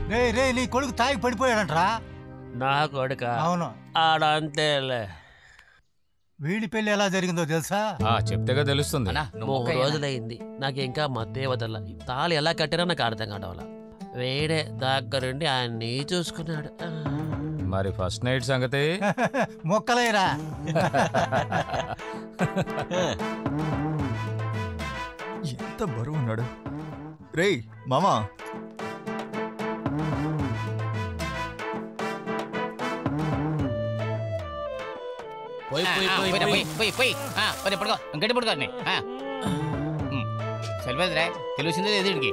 రే రే నీ కొడుకు తాగి పడిపోయాడంట్రా నా కొడుక అవును ఆడంతేలే వీడి పెళ్లి ఎలా జరిగిందో తెలుసా ఆ చెప్తేగా తెలుస్తుంది మూడు రోజులైంది నాకు ఇంకా మత్తే వదల తాళి ఎలా కట్టారో నాకు అర్థం కావడం వేడే దగ్గరుండి ఆయన్ని చూసుకున్నాడు ఆ. మరి ఫస్ట్ నైట్ సంగతి మొక్కలేరా ఎంత బరువు ఉన్నాడు రేయ్ మామా పోయి పోయి ఆ, పోయి పోయిరా, పోయి పోయి పోయి పోయి ఆ, పోయి పడుకో గట్టి పడుకో అన్నీ. ఆ ఉమ్. సరిపోదురా తెలిసిందే లేదు వీడికి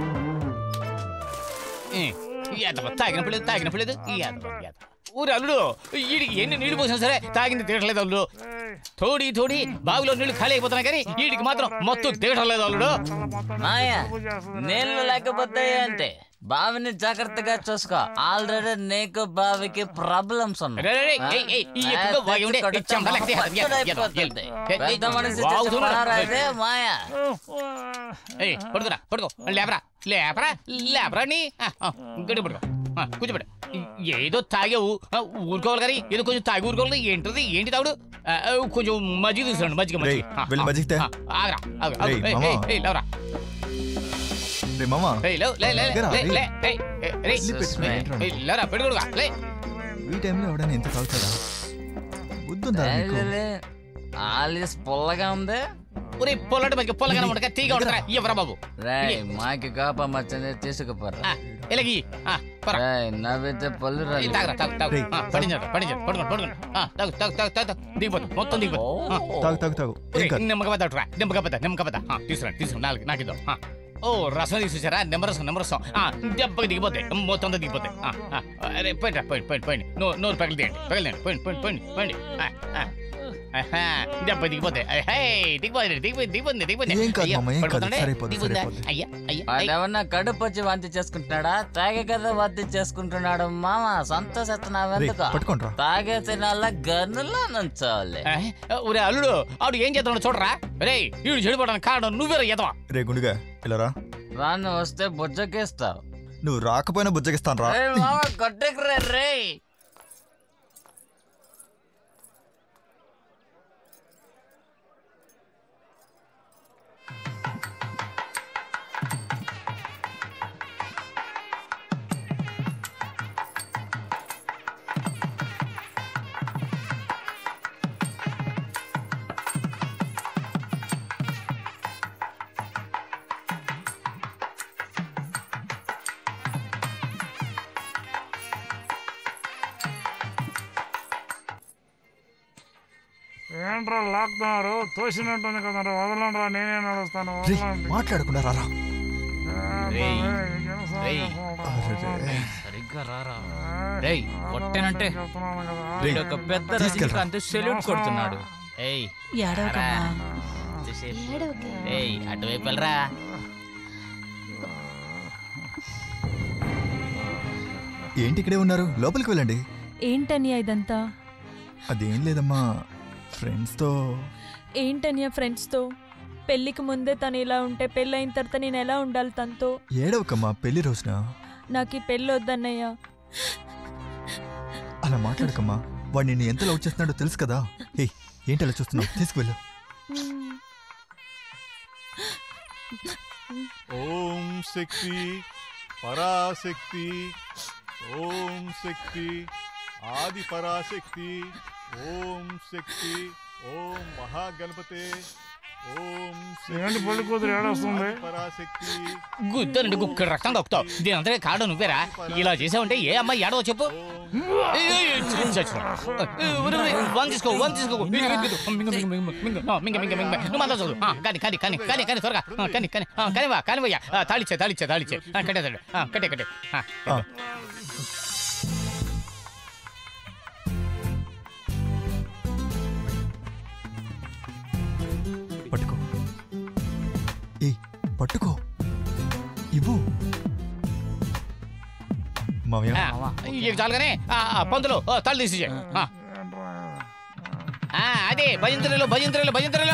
ఉమ్. ఈ యాదవ తాగినప్పుడు లేదు తాగినప్పుడు లేదు ఈ యాదవ యాదవ ఊరు అల్లుడు వీడికి ఎన్ని నీళ్లు పోసినా సరే తాగింది తిరగలేదు అల్లుడు తోడి తోడి బావిలో నీళ్లు ఖాళీ అయిపోతున్నాయి కానీ వీడికి మాత్రం మొత్తం దిగటలేదు అల్లుడు మాయా నీళ్లు లేకపోతే ఏంటి బావిని జాగ్రత్తగా చూసుకో ఆల్రెడీ నీకు బావికి ప్రాబ్లమ్స్ ఉన్నాయి రే, రే, రే, ఏయ్, ఏయ్, ఈ ఎక్కువగా వాగి ఉండే ఈ చెంపలు ఎత్తే, ఎత్తే, ఎత్తే, ఎత్తే. పెద్ద మనిషి వాగుతున్నాడు. చెప్పారా మాయా ఏయ్ పడుకోరా పడుకో లేపరా లేపరా లేపరా నీ ఆ, ఆ, గట్టి పడుకో ఆ, కూర్చోబెట్టు ఏదో తాగావు ఆ, ఊరుకోవాలి కానీ ఏదో కొంచెం తాగి ఊరుకోవాలి ఏంటిది ఏంటి తాగుడు ఆ, ఆ, కొంచెం మజ్జిగ తీసుకురండి మజ్జిగ మజ్జిగ రేయ్, ఆ, వెళ్ళి ఆ, మజ్జిగ తే. ఆ, ఆగరా ఆగు, ఆగు. రేయ్, ఏయ్, మామ. ఏయ్, ఏయ్, లేవరా రే మామా ఏయ్, లేవు, లే, లే, లే, దగ్గర, లే, రేయ్. లే, ఏయ్, ఏయ్, రేయ్. వెళ్ళి పెట్టుకో, ఏయ్, ఏంట్రా? ఏయ్, లేవరా పెట్టుకోడుగా లే ఈ టైంలో ఎవడైనా ఎంత తాగుతాడా బుద్ధుందా నీకు ఆలిస్ పుల్లగా ఉంది ఒరే పొల్లటి మధ్య పొల్లగానే ఉండక తీగ ఉండరా ఇవ్వరా బాబు రేయ్ మాకి కోపం వచ్చింది తీసుకుపోరా ఆ, ఇలాగి ఆ, పరా రేయ్ నవ్వితే పళ్ళు ఏయ్, తాగరా తాగు తాగు రేయ్, ఆ, పడించాడు పడించాడు పడుకోండి పడుకోండి ఆ, తాగు తాగు తాగు తాగు తాగు. దిగిపోదు మొత్తం దిగిపోదు ఆ. తాగు తాగు తాగు ఏం కాదు నిమ్మక పద్దరా నిమ్మక పద్ద నిమ్మక పద్ద తీసుకురా తీసుకురా నాలుగు నాకు ఇద్దాం ఆ. ఓ రసం తీసుకొచ్చారా నిమ్మరసం నిమ్మరసం ఆ, దెబ్బకి దిగిపోతాయి మొత్తం అంతా దిగిపోతాయి ఆ, ఆ. అరే పోయిండి పోయిండి పోయిండి పోయిండి నోరు నోరు పగలు తీయండి పగలు తీయండి పోయిండి పోయిండి పోయిండి పోయిండి ఆ, ఆ. ఆహా, దెబ్బ దిగిపోతాయి అయ్య, హే, దిగిపోయింది దిగిపోయింది దిగిపోయింది దిగిపోయింది ఏం కాదు అయ్యా, మామ, ఏం కాదు. పడిపోతుండే? సరిపోద్ది, దిగిపోయిందా? సరిపోద్ది. అయ్యా అయ్యా అయ్యా. వాడేమన్నా కడుపు వచ్చి వాంతి చేసుకుంటున్నాడా తాగే కదా వాంతి చేసుకుంటున్నాడు మామ సంతోషిస్తున్నావెందుకు పట్టుకోండి రా తాగే తినాల గన్నులో నుంచోవాలి ఆ, ఒరే అల్లుడు ఆడు ఏం చేస్తున్నాడు చూడరా రే వీడు చెడిపోవడానికి కారణం నువ్వేరా ఎదవా రే గుండుగా ఇలా రా రాను వస్తే బుజ్జకేస్తావు నువ్వు రాకపోయినా బుజ్జగిస్తాను రా ఏయ్ మామ కొట్టకురా రే ఏంట్రా లాక్తున్నారు తోసినట్టుంది కదరా వదలండి నేనే నడుస్తాను రే వదలండి మాట్లాడకుండా రారా రేయ్, రేయ్. అరెరే. సరిగ్గా రారా రేయ్ కొట్టానంటే చెప్తున్నాను కదా రేయ్, ఒక పెద్ద తీసుకెళ్ళరా. రజనీకాంత్ సెల్యూట్ కొడుతున్నాడు ఏయ్ ఏడవకమ్మా ఏయ్ అటువైపు వెళ్ళరా ఏంటి ఇక్కడే ఉన్నారు లోపలికి వెళ్ళండి ఏంటనియా ఇదంతా అదేం లేదమ్మా ఫ్రెండ్స్తో ఏంటనియా ఫ్రెండ్స్తో పెళ్ళికి ముందే తను ఇలా ఉంటే పెళ్ళైన తర్వాత నేను ఎలా ఉండాలి తనతో ఏడవకమ్మా పెళ్లి రోజున నాకు ఈ పెళ్ళి వద్దన్నయ్యా అలా మాట్లాడకమ్మా వాడు నిన్ను ఎంత లవ్ చేస్తున్నాడో తెలుసు కదా ఏ ఏంటి అలా చూస్తున్నావు తీసుకువెళ్ళు ఓం శక్తి పరాశక్తి ఓం శక్తి ఆది పరాశక్తి ఓం శక్తి ఓం మహాగణపతే ఓం ఏంటి పెళ్లి కూతురు ఏడొస్తుంది? ఆది పరాశక్తి గుద్దనండి గుక్కడ రక్తం దొక్కుతావు దీని అంతగా కాడు నువ్వేరా ఇలా చేసావంటే ఏ అమ్మాయి ఏడవో చెప్పు ఏయ్, ఏయ్, ఏయ్, చచ్చి, చచ్చి. ఏయ్, ఒరేయ్, ఒరేయ్, వన్ తీసుకో వన్ తీసుకో మింగ, మింగ, మింగ, మింగ, మింగ, మింగ, ఆ, మింగ, మింగ, మింగ. నువ్వు మాత్రం చదువు ఆ, కానీ కానీ కానీ కానీ కానీ త్వరగా ఆ, కానీ కానీ ఆ, కానివా కానివయ్యా ఆ, తాళిచ్చే తాళిచ్చే తాళిచ్చే ఆ, కట్టేతాడు ఆ, కట్టే కట్టే ఆ, ఆ, పట్టుకో ఏ పట్టుకో ఇవ్వు మామయ్య ఆ, ఇవి చాలుగానే ఆ, ఆ, పంతులు ఓ, తాళి తీసి అదే భజంత్రులు భజంత్రులు భజంత్రులు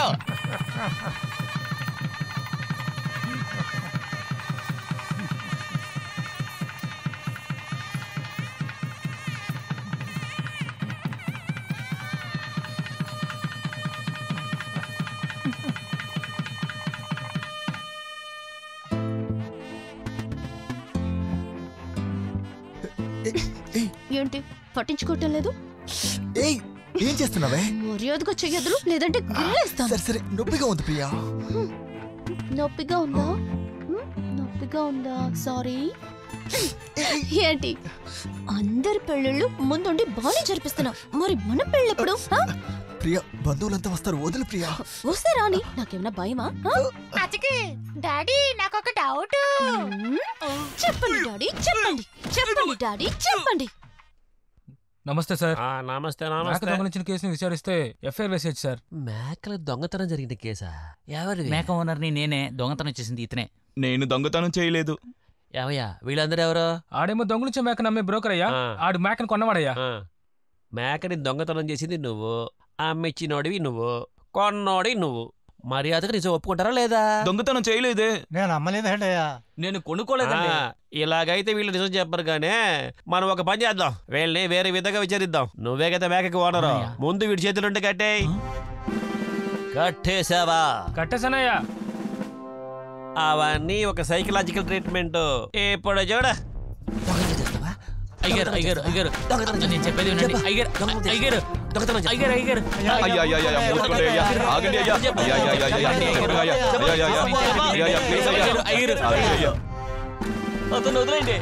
ఏంటి పట్టించుకోవటం లేదు ఏయ్ ఏం చేస్తున్నావే మర్యాదగా చెయ్యదు లేదంటే గిల్లేస్తాను సరే సరే నొప్పిగా ఉంది ప్రియా నొప్పిగా ఉందా హ్మ్? నొప్పిగా ఉందా సారీ ఏంటి అందరి పెళ్ళిళ్ళు ముందుండి బాగానే జరిపిస్తున్నావు మరి మన పెళ్ళెప్పుడు ఆ? ప్రియా బంధువులంతా వస్తారు వదిలి ప్రియా వస్తే రాని నాకేమైనా భయమా డాడీ నాకు ఒక డౌట్ చెప్పండి డాడీ చెప్పండి చెప్పండి డాడీ చెప్పండి నమస్తే సార్ ఆ, నమస్తే మేక నమస్తే దొంగలించిన కేసుని విచారిస్తే ఎఫ్ఐఆర్ వేసేయచ్చు సార్ మేకల దొంగతనం జరిగిన కేసా ఎవరిది మేక ఓనర్ని నేనే దొంగతనం చేసింది ఇతనే నేను దొంగతనం చేయలేదు ఏవయ్యా వీళ్ళందరూ ఎవరు ఆడేమో దొంగలించే మేక నమ్మే బ్రోకర్ అయ్యా ఆ. ఆడు మేకను కొన్నవాడయ్యా ఆ, మేకని దొంగతనం చేసింది నువ్వు అమ్మిచ్చినోడివి నువ్వు కొన్నోడి నువ్వు మర్యాదగా నిజం ఒప్పుకుంటారా లేదా దొంగతనం చేయలేదే నేను అమ్మలేదు హెడయ్యా నేను కొనుక్కోలేదండి ఆ, ఇలాగైతే వీళ్ళు నిజం చెప్పరు గానే మనం ఒక పని చేద్దాం వీళ్ళని వేరే విధంగా విచారిద్దాం నువ్వే కదా మేకకి ఓనరు అన్నయ్య. ముందు వీడి చేతులుంటే కట్టేయ్ కట్టేసావా కట్టేసానయ్యా అవన్నీ ఒక సైకలాజికల్ ట్రీట్మెంట్ ఇప్పుడు చూడ అయ్యారు అయ్యారు అయ్యారు నేను చెప్పేది వినండి అయ్యారు అయ్యారు అయ్యారు అయ్యారు అయ్యా అయ్యా అయ్యా మూసుకోండి అయ్యా ఆగండి అయ్యా అయ్యా అయ్యా అయ్యా అయ్యా అయ్యా అయ్యా అయ్యా అయ్యా అయ్యా అయ్యా ప్లీజ్ అయ్యా అయ్యారు ఆగండి అయ్యా అతను వదిలేండి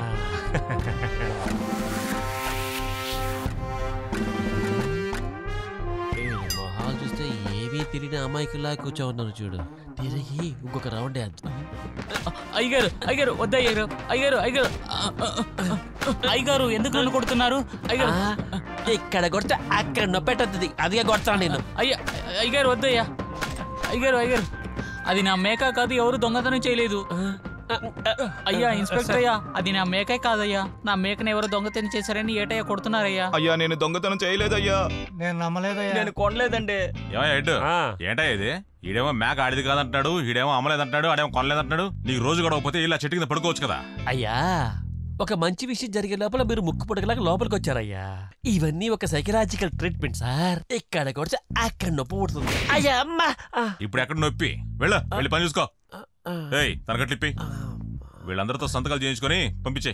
మొహాలు చూస్తే ఏమీ తెలియని అమాయకుల్లా కూర్చో ఉన్నారు చూడు తిరిగి ఇంకొక రౌండ్ వేద్దాం అయ్యారు అయ్యారు వద్ద అయ్యారు అయ్యారు అయ్యారు అయ్యారు ఎందుకు నన్ను కొడుతున్నారు అయ్యారు ఆ, ఇక్కడ కొడితే అక్కడ నొప్పెట్టద్ది అదిగా కొడతాను నేను అయ్యా అయ్యారు వద్దయ్యా అయ్యారు అయ్యారు అది నా మేక కాదు ఎవరు దొంగతనం చేయలేదు అయ్యా ఇన్స్పెక్టర్ అయ్యా అది నా మేకే కాదయ్యా నా మేకని ఎవరు దొంగతనం చేశారని ఏటయ్యా కొడుతున్నారయ్యా అయ్యా నేను దొంగతనం చేయలేదయ్యా నేను నమ్మలేదయ్యా నేను కొనలేదండి ఏమయ్య హెడ్ ఆ, ఏంటా ఇది ఈడేమో మేక ఆడిది కాదంటున్నాడు ఈడేమో అమ్మలేదంటున్నాడు ఆడేమో కొనలేదంటున్నాడు నీకు రోజు గడవకపోతే ఇలా చెట్టు కింద పడుకోవచ్చు కదా అయ్యా ఒక మంచి విషయం జరిగే లోపల మీరు ముక్కు పుడకలాగా లోపలికి వచ్చారయ్యా ఇవన్నీ ఒక సైకలాజికల్ ట్రీట్మెంట్ సార్ ఇక్కడ కొడితే అక్కడ నొప్పి పుడుతుంది అయ్యా అమ్మా ఆ, ఇప్పుడు ఎక్కడ నొప్పి వెళ్ళు వెళ్ళి పని చూసుకో ఆ, ఏయ్ తనకట్లిప్పి ఆ, వీళ్ళందరితో సంతకాలు చేయించుకొని పంపించే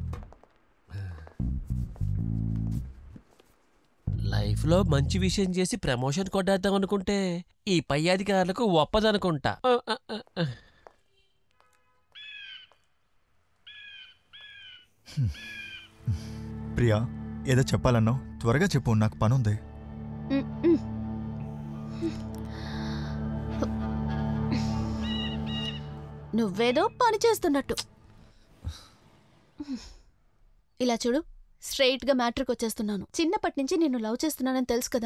లైఫ్ లో మంచి విషయం చేసి ప్రమోషన్ కొట్టేద్దాం అనుకుంటే ఈ పై అధికారులకు ఒప్పదనుకుంటా ఆ, ఆ, ఆ, ఆ. ప్రియా ఏదో చెప్పాలన్నావు త్వరగా చెప్పు నాకు పనుంది ఉమ్, ఉమ్. నువ్వేదో పని చేస్తున్నట్టు ఇలా చూడు స్ట్రైట్ గా మ్యాట్రిక్ వచ్చేస్తున్నాను చిన్నప్పటి నుంచి నిన్ను లవ్ చేస్తున్నానని తెలుసు కదా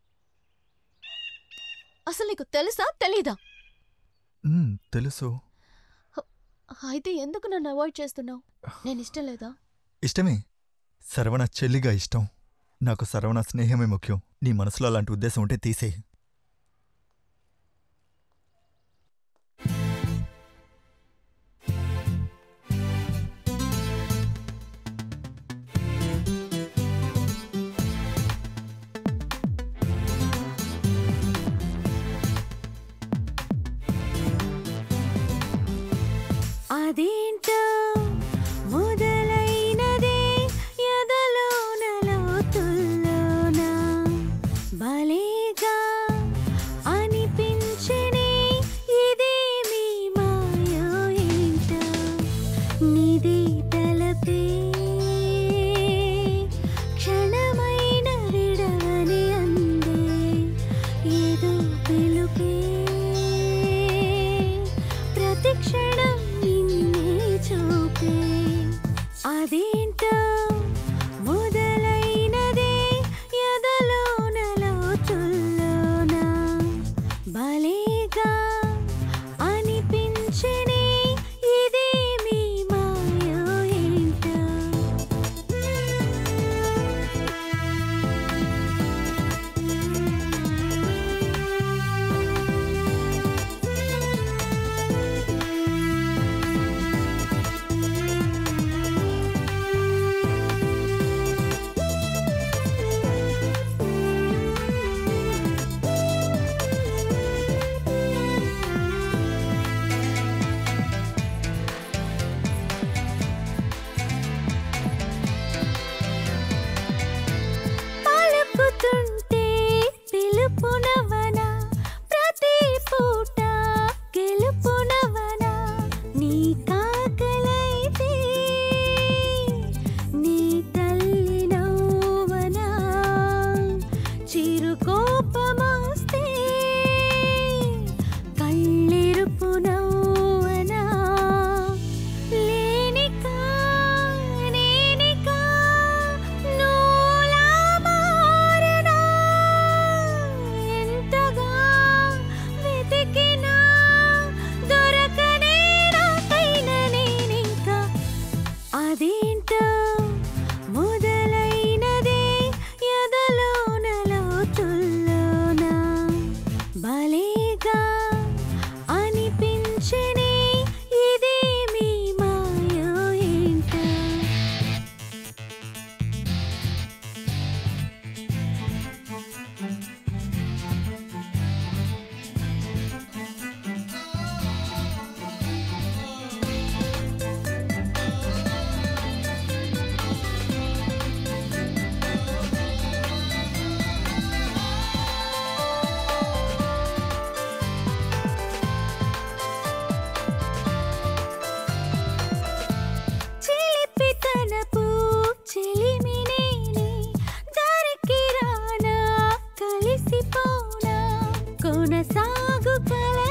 అసలు నీకు తెలుసా తెలీదా మ్, తెలుసు అయితే ఎందుకు నన్ను అవాయిడ్ చేస్తున్నావు నేను ఇష్టం లేదా ఇష్టమే సరవణ చెల్లిగా ఇష్టం నాకు సరవణ స్నేహమే ముఖ్యం నీ మనసులో అలాంటి ఉద్దేశం ఉంటే తీసేయి అదేంటో మొదలైనదే ఎదలోన లోతుల్లోన భలేగా అనిపించనే ఇదేమి మాయో ఏంటో నిది తలపే క్షణమైన విడవని అందే ఏదో పిలుపే ప్రతి క్షణం నిన్నే కోపమొస్తే కళ్ళెరుపు నవ్వనా లేనికా నేనికా నూలా మారనా ఎంతగా వెతికినా దొరకనే నాకైన నేనింకా అదేంటో మొదలైనదే ఎదలోన లోతుల్లోన భలేగా అనిపించనే ఇదేమి మాయో ఏంటో చిలిపితనపు చిలిమినేని దరికి రానా కలిసిపోనా కొనసాగు కల